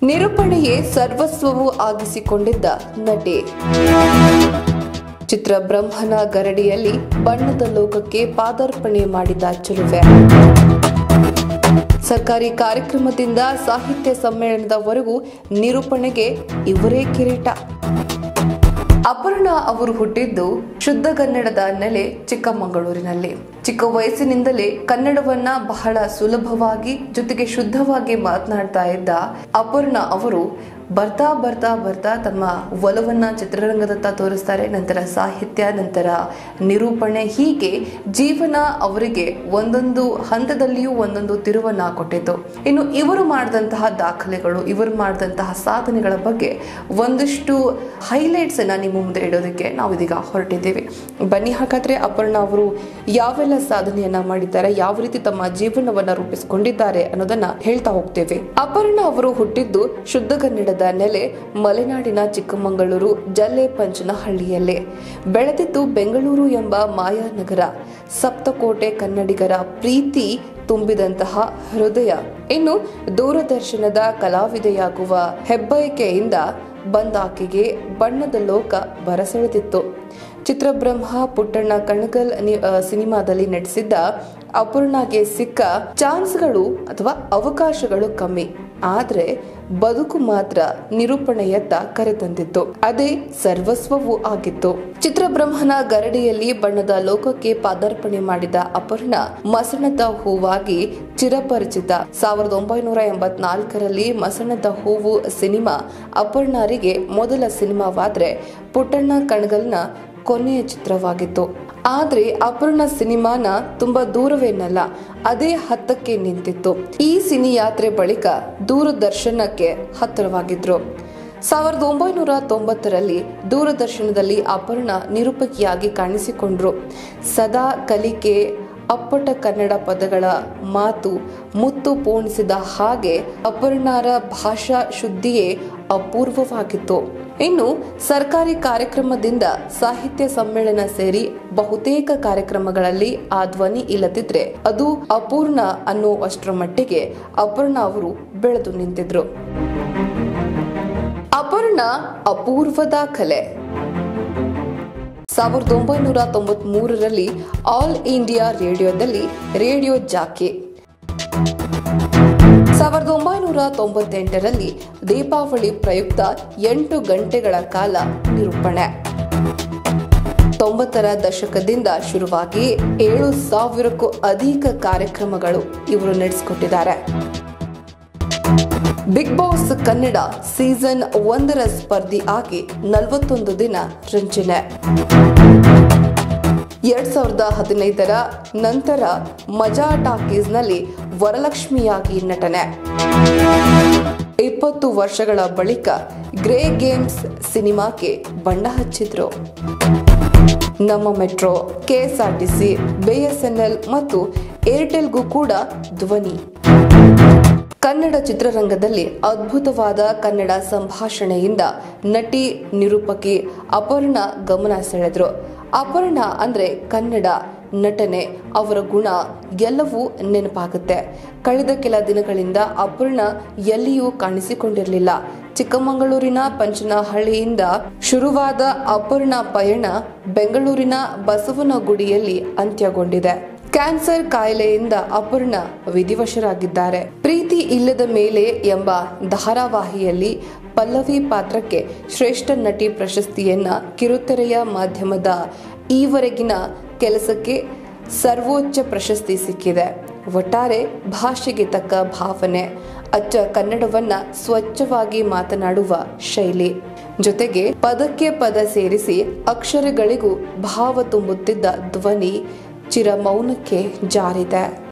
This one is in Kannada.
ನಿರೂಪಣೆಯೇ ಸರ್ವಸ್ವವೂ ಆಗಿಸಿಕೊಂಡಿದ್ದ ನಟಿ ಚಿತ್ರ ಬ್ರಹ್ಮನ ಗರಡಿಯಲ್ಲಿ ಬಣ್ಣದ ಲೋಕಕ್ಕೆ ಪಾದಾರ್ಪಣೆ ಮಾಡಿದ ಚೆಲುವೆ ಸರ್ಕಾರಿ ಕಾರ್ಯಕ್ರಮದಿಂದ ಸಾಹಿತ್ಯ ಸಮ್ಮೇಳನದವರೆಗೂ ನಿರೂಪಣೆಗೆ ಇವರೇ ಕಿರೀಟ ಅಪರ್ಣ ಅವರು ಹುಟ್ಟಿದ್ದು ಶುದ್ಧ ಕನ್ನಡದ ನೆಲೆ ಚಿಕ್ಕಮಗಳೂರಿನಲ್ಲಿ ಚಿಕ್ಕ ವಯಸ್ಸಿನಿಂದಲೇ ಕನ್ನಡವನ್ನ ಬಹಳ ಸುಲಭವಾಗಿ ಜೊತೆಗೆ ಶುದ್ಧವಾಗಿ ಮಾತನಾಡ್ತಾ ಇದ್ದ ಅಪರ್ಣ ಅವರು ಬರ್ತಾ ಬರ್ತಾ ಬರ್ತಾ ತಮ್ಮ ಒಲವನ್ನ ಚಿತ್ರರಂಗದತ್ತ ತೋರಿಸ್ತಾರೆ ನಂತರ ಸಾಹಿತ್ಯ ನಂತರ ನಿರೂಪಣೆ ಹೀಗೆ ಜೀವನ ಅವರಿಗೆ ಒಂದೊಂದು ಹಂತದಲ್ಲಿಯೂ ಒಂದೊಂದು ತಿರುವನ್ನ ಕೊಟ್ಟಿತ್ತು ಇನ್ನು ಇವರು ಮಾಡಿದಂತಹ ದಾಖಲೆಗಳು ಇವರು ಮಾಡಿದಂತಹ ಸಾಧನೆಗಳ ಬಗ್ಗೆ ಒಂದಷ್ಟು ಹೈಲೈಟ್ಸ್ ಅನ್ನ ನಿಮ್ಮ ಮುಂದೆ ಇಡೋದಕ್ಕೆ ನಾವು ಇದೀಗ ಹೊರಟಿದ್ದೀವಿ ಬನ್ನಿ ಹಾಗಾದ್ರೆ ಅಪರ್ಣ ಅವರು ಯಾವೆಲ್ಲ ಸಾಧನೆಯನ್ನ ಮಾಡಿದ್ದಾರೆ ಯಾವ ರೀತಿ ತಮ್ಮ ಜೀವನವನ್ನ ರೂಪಿಸಿಕೊಂಡಿದ್ದಾರೆ ಅನ್ನೋದನ್ನ ಹೇಳ್ತಾ ಹೋಗ್ತೇವೆ ಅಪರ್ಣ ಅವರು ಹುಟ್ಟಿದ್ದು ಶುದ್ಧ ಕನ್ನಡದ ನೆಲೆ ಮಲೆನಾಡಿನ ಚಿಕ್ಕಮಗಳೂರು ಜಲ್ಲೆ ಪಂಚನಹಳ್ಳಿಯಲ್ಲೇ ಬೆಳೆದಿದ್ದು ಬೆಂಗಳೂರು ಎಂಬ ಮಾಯಾನಗರ ಸಪ್ತಕೋಟೆ ಕನ್ನಡಿಗರ ಪ್ರೀತಿ ತುಂಬಿದಂತಹ ಹೃದಯ ಇನ್ನು ದೂರದರ್ಶನದ ಕಲಾವಿದೆಯಾಗುವ ಹೆಬ್ಬಯಕೆಯಿಂದ ಬಂದಾಕೆಗೆ ಬಣ್ಣದ ಲೋಕ ಬರಸೆಳೆದಿತ್ತು ಚಿತ್ರಬ್ರಹ್ಮ ಪುಟ್ಟಣ್ಣ ಕಣಗಲ್ ನಿ- ಆ, ಸಿನಿಮಾದಲ್ಲಿ ನಟಿಸಿದ್ದ ಅಪೂರ್ಣಗೆ ಸಿಕ್ಕ ಚಾನ್ಸ್ಗಳು ಅಥವಾ ಅವಕಾಶಗಳು ಕಮ್ಮಿ ಆದ್ರೆ ಬದುಕು ಮಾತ್ರ ನಿರೂಪಣೆಯತ್ತ ಕರೆತಂದಿತ್ತು ಅದೇ ಸರ್ವಸ್ವವೂ ಆಗಿತ್ತು ಚಿತ್ರಬ್ರಹ್ಮನ ಗರಡಿಯಲ್ಲಿ ಬಣ್ಣದ ಲೋಕಕ್ಕೆ ಪಾದಾರ್ಪಣೆ ಮಾಡಿದ ಅಪರ್ಣ ಮಸಣದ ಹೂವಾಗಿ ಚಿರಪರಿಚಿತ ಸಾವಿರದ ಒಂಬೈನೂರ ಎಂಬತ್ನಾಲ್ಕರಲ್ಲಿ ಮಸಣದ ಹೂವು ಸಿನಿಮಾ ಅಪರ್ಣರಿಗೆ ಮೊದಲ ಸಿನಿಮಾವಾದ್ರೆ ಪುಟ್ಟಣ್ಣ ಕಣಗಲ್ನ ಕೊನೆಯ ಚಿತ್ರವಾಗಿತ್ತು ಆದ್ರೆ ಅಪರ್ಣ ಸಿನಿಮಾನ ತುಂಬಾ ದೂರವೇನಲ್ಲ ಅದೇ ಹತ್ತಕ್ಕೆ ನಿಂತಿತ್ತು ಈ ಸಿನಿ ಯಾತ್ರೆ ಬಳಿಕ ದೂರದರ್ಶನಕ್ಕೆ ಹತ್ತಿರವಾಗಿದ್ರು ಸಾವಿರದ ಒಂಬೈನೂರ ತೊಂಬತ್ತರಲ್ಲಿ ದೂರದರ್ಶನದಲ್ಲಿ ಅಪರ್ಣ ನಿರೂಪಕಿಯಾಗಿ ಕಾಣಿಸಿಕೊಂಡ್ರು ಸದಾ ಕಲಿಕೆ ಅಪ್ಪಟ ಕನ್ನಡ ಪದಗಳ ಮಾತು ಮುತ್ತು ಪೋಣಿಸಿದ ಹಾಗೆ ಅಪರ್ಣಾರ ಭಾಷಾ ಶುದ್ಧಿಯೇ ಅಪೂರ್ವವಾಗಿತ್ತು ಇನ್ನು ಸರ್ಕಾರಿ ಕಾರ್ಯಕ್ರಮದಿಂದ ಸಾಹಿತ್ಯ ಸಮ್ಮೇಳನ ಸೇರಿ ಬಹುತೇಕ ಕಾರ್ಯಕ್ರಮಗಳಲ್ಲಿ ಆ ಧ್ವನಿ ಇಲ್ಲದಿದ್ರೆ ಅದು ಅಪೂರ್ಣ ಅನ್ನೋ ಅಷ್ಟರ ಮಟ್ಟಿಗೆ ಅಪರ್ಣ ಅವರು ಬೆಳೆದು ನಿಂತಿದ್ರು ಅಪರ್ಣ ಅಪೂರ್ವ ದಾಖಲೆ ಸಾವಿರದ ಒಂಬೈನೂರ ತೊಂಬತ್ ಮೂರರಲ್ಲಿ ಆಲ್ ಇಂಡಿಯಾ ರೇಡಿಯೋದಲ್ಲಿ ರೇಡಿಯೋ ಜಾಕಿ ಸಾವಿರದ ಒಂಬೈನೂರ ತೊಂಬತ್ತೆಂಟರಲ್ಲಿ ದೀಪಾವಳಿ ಪ್ರಯುಕ್ತ ಎಂಟು ಗಂಟೆಗಳ ಕಾಲ ನಿರೂಪಣೆ ತೊಂಬತ್ತರ ದಶಕದಿಂದ ಶುರುವಾಗಿ ಏಳು ಸಾವಿರಕ್ಕೂ ಅಧಿಕ ಕಾರ್ಯಕ್ರಮಗಳು ಇವರು ನಡೆಸಿಕೊಟ್ಟಿದ್ದಾರೆ ಬಿಗ್ ಬಾಸ್ ಕನ್ನಡ ಸೀಸನ್ ಒಂದರ ಸ್ಪರ್ಧಿ ಆಗಿ ನಲವತ್ತೊಂದು ದಿನ ರಂಜನೆ ಎರಡ್ ಸಾವಿರದ ಹದಿನೈದರ ನಂತರ ಮಜಾ ಟಾಕೀಸ್ನಲ್ಲಿ ವರಲಕ್ಷ್ಮಿಯಾಗಿ ನಟನೆ ಇಪ್ಪತ್ತು ವರ್ಷಗಳ ಬಳಿಕ ಗ್ರೇ ಗೇಮ್ಸ್ ಸಿನಿಮಾಕ್ಕೆ ಬಣ್ಣ ಹಚ್ಚಿದ್ರು ನಮ್ಮ ಮೆಟ್ರೋ ಕೆಎಸ್ಆರ್ಟಿಸಿ ಬಿಎಸ್ಎನ್ಎಲ್ ಮತ್ತು ಏರ್ಟೆಲ್ಗೂ ಕೂಡ ಧ್ವನಿ ಕನ್ನಡ ಚಿತ್ರರಂಗದಲ್ಲಿ ಅದ್ಭುತವಾದ ಕನ್ನಡ ಸಂಭಾಷಣೆಯಿಂದ ನಟಿ ನಿರೂಪಕಿ ಅಪರ್ಣ ಗಮನ ಸೆಳೆದ್ರು ಅಪರ್ಣ ಅಂದ್ರೆ ಕನ್ನಡ ನಟನೆ ಅವರ ಗುಣ ಎಲ್ಲವೂ ನೆನಪಾಗುತ್ತೆ ಕಳೆದ ಕೆಲ ದಿನಗಳಿಂದ ಅಪರ್ಣ ಎಲ್ಲಿಯೂ ಕಾಣಿಸಿಕೊಂಡಿರಲಿಲ್ಲ ಚಿಕ್ಕಮಗಳೂರಿನ ಪಂಚನಹಳ್ಳಿಯಿಂದ ಶುರುವಾದ ಅಪರ್ಣ ಪಯಣ ಬೆಂಗಳೂರಿನ ಬಸವನಗುಡಿಯಲ್ಲಿ ಅಂತ್ಯಗೊಂಡಿದೆ ಕ್ಯಾನ್ಸರ್ ಕಾಯಿಲೆಯಿಂದ ಅಪರ್ಣ ವಿಧಿವಶರಾಗಿದ್ದಾರೆ ಪ್ರೀತಿ ಇಲ್ಲದ ಮೇಲೆ ಎಂಬ ಧಾರಾವಾಹಿಯಲ್ಲಿ ಪಲ್ಲವಿ ಪಾತ್ರಕ್ಕೆ ಶ್ರೇಷ್ಠ ನಟಿ ಪ್ರಶಸ್ತಿಯನ್ನ ಕಿರುತೆರೆಯ ಮಾಧ್ಯಮದ ಈವರೆಗಿನ ಕೆಲಸಕ್ಕೆ ಸರ್ವೋಚ್ಚ ಪ್ರಶಸ್ತಿ ಸಿಕ್ಕಿದೆ ಒಟ್ಟಾರೆ ಭಾಷೆಗೆ ತಕ್ಕ ಭಾವನೆ ಅಚ್ಚ ಕನ್ನಡವನ್ನ ಸ್ವಚ್ಛವಾಗಿ ಮಾತನಾಡುವ ಶೈಲಿ ಜೊತೆಗೆ ಪದಕ್ಕೆ ಪದ ಸೇರಿಸಿ ಅಕ್ಷರಗಳಿಗೂ ಭಾವ ತುಂಬುತ್ತಿದ್ದ ಧ್ವನಿ ಚಿರಮೌನಕ್ಕೆ ಜಾರಿದೆ